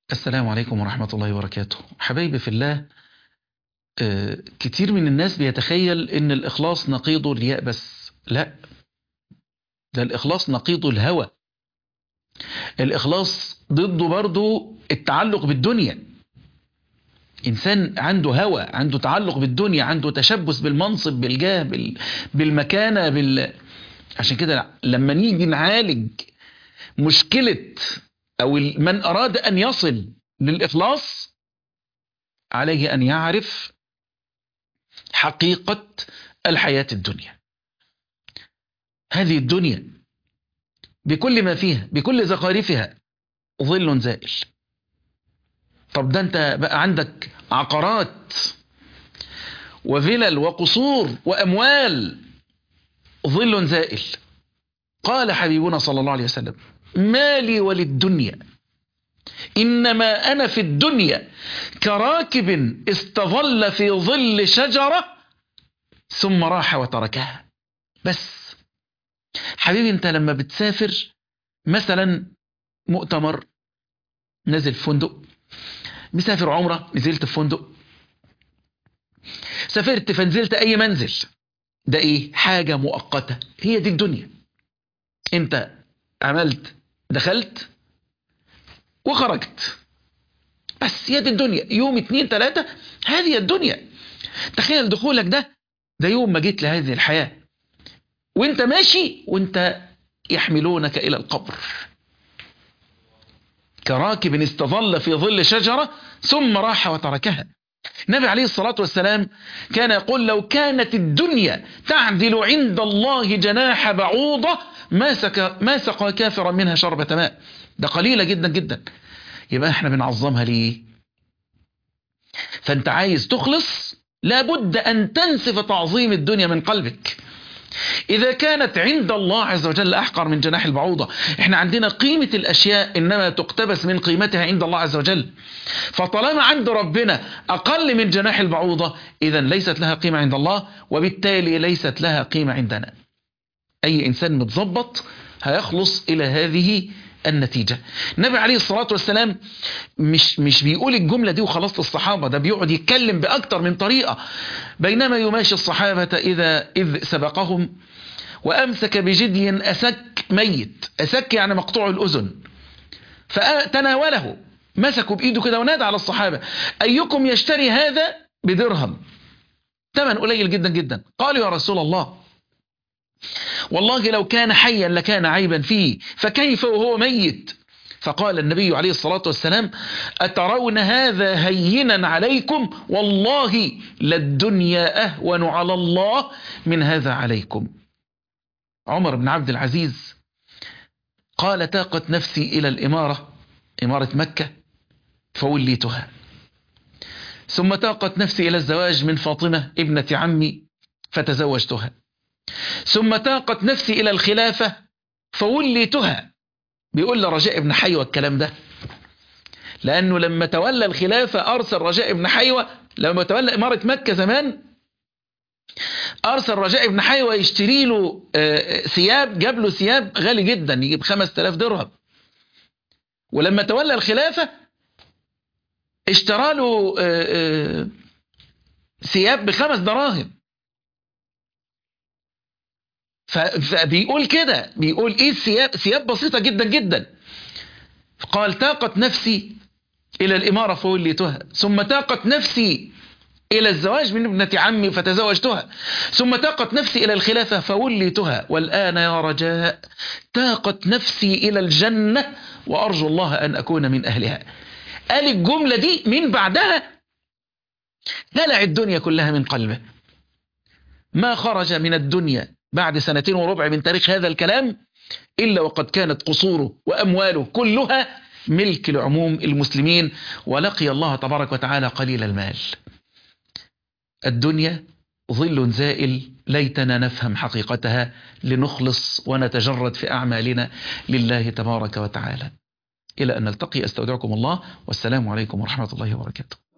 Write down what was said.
السلام عليكم ورحمة الله وبركاته حبايبي في الله آه، كتير من الناس بيتخيل ان الإخلاص نقيضه الياء بس لا ده الإخلاص نقيضه الهوى الإخلاص ضده برضو التعلق بالدنيا إنسان عنده هوى عنده تعلق بالدنيا عنده تشبث بالمنصب بالجاه بال... بالمكانة بال... عشان كده لما نيجي نعالج مشكلة أو من أراد أن يصل للإخلاص عليه أن يعرف حقيقة الحياة الدنيا هذه الدنيا بكل ما فيها بكل زخارفها ظل زائل طب ده انت بقى عندك عقارات وفلل وقصور وأموال ظل زائل قال حبيبنا صلى الله عليه وسلم ما لي وللدنيا إنما أنا في الدنيا كراكب استظل في ظل شجرة ثم راح وتركها بس حبيبي انت لما بتسافر مثلا مؤتمر نزل في فندق مسافر عمرة نزلت في فندق سافرت فنزلت أي منزل ده إيه حاجة مؤقتة هي دي الدنيا انت عملت دخلت وخرجت بس هي دي الدنيا يوم اتنين تلاتة هذه الدنيا تخيل دخولك ده ده يوم ما جيت لهذه الحياة وانت ماشي وانت يحملونك إلى القبر كراكب استظل في ظل شجرة ثم راح وتركها النبي عليه الصلاة والسلام كان يقول لو كانت الدنيا تعدل عند الله جناح بعوضة ما سقى, ما سقى كافرا منها شربة ماء ده قليلة جدا جدا يبقى احنا بنعظمها ليه فانت عايز تخلص لابد ان تنسف تعظيم الدنيا من قلبك إذا كانت عند الله عز وجل أحقر من جناح البعوضة احنا عندنا قيمة الأشياء إنما تقتبس من قيمتها عند الله عز وجل فطالما عند ربنا أقل من جناح البعوضة إذا ليست لها قيمة عند الله وبالتالي ليست لها قيمة عندنا أي إنسان متظبط هيخلص إلى هذه النتيجة النبي عليه الصلاة والسلام مش, مش بيقول الجملة دي وخلاص الصحابة ده بيقعد يتكلم بأكتر من طريقة بينما يماشي الصحابة إذا إذ سبقهم وأمسك بجدي أسك ميت أسك يعني مقطوع الأذن فتناوله مسكوا بإيده كده ونادى على الصحابة أيكم يشتري هذا بدرهم ثمن قليل جدا جدا قالوا يا رسول الله والله لو كان حيا لكان عيبا فيه فكيف وهو ميت فقال النبي عليه الصلاة والسلام أترون هذا هينا عليكم والله للدنيا أهون على الله من هذا عليكم عمر بن عبد العزيز قال تاقت نفسي إلى الإمارة إمارة مكة فوليتها ثم تاقت نفسي إلى الزواج من فاطمة ابنة عمي فتزوجتها ثم تاقت نفسي إلى الخلافة فوليتها بيقول لرجاء بن حيوة الكلام ده لأنه لما تولى الخلافة أرسل رجاء بن حيوة لما تولى إمارة مكة زمان أرسل رجاء بن حيوة يشتري له ثياب جاب له ثياب غالي جدا يجيب 5000 درهم ولما تولى الخلافة اشترى له ثياب بخمس دراهم فبيقول كده بيقول ايه الثياب ثياب بسيطة جدا جدا قال تاقت نفسي الى الامارة فوليتها ثم تاقت نفسي الى الزواج من ابنة عمي فتزوجتها ثم تاقت نفسي الى الخلافة فوليتها والان يا رجاء تاقت نفسي الى الجنة وارجو الله ان اكون من اهلها قال الجملة دي من بعدها دلع الدنيا كلها من قلبه ما خرج من الدنيا بعد سنتين وربع من تاريخ هذا الكلام إلا وقد كانت قصوره وأمواله كلها ملك لعموم المسلمين ولقي الله تبارك وتعالى قليل المال الدنيا ظل زائل ليتنا نفهم حقيقتها لنخلص ونتجرد في أعمالنا لله تبارك وتعالى إلى أن نلتقي أستودعكم الله والسلام عليكم ورحمة الله وبركاته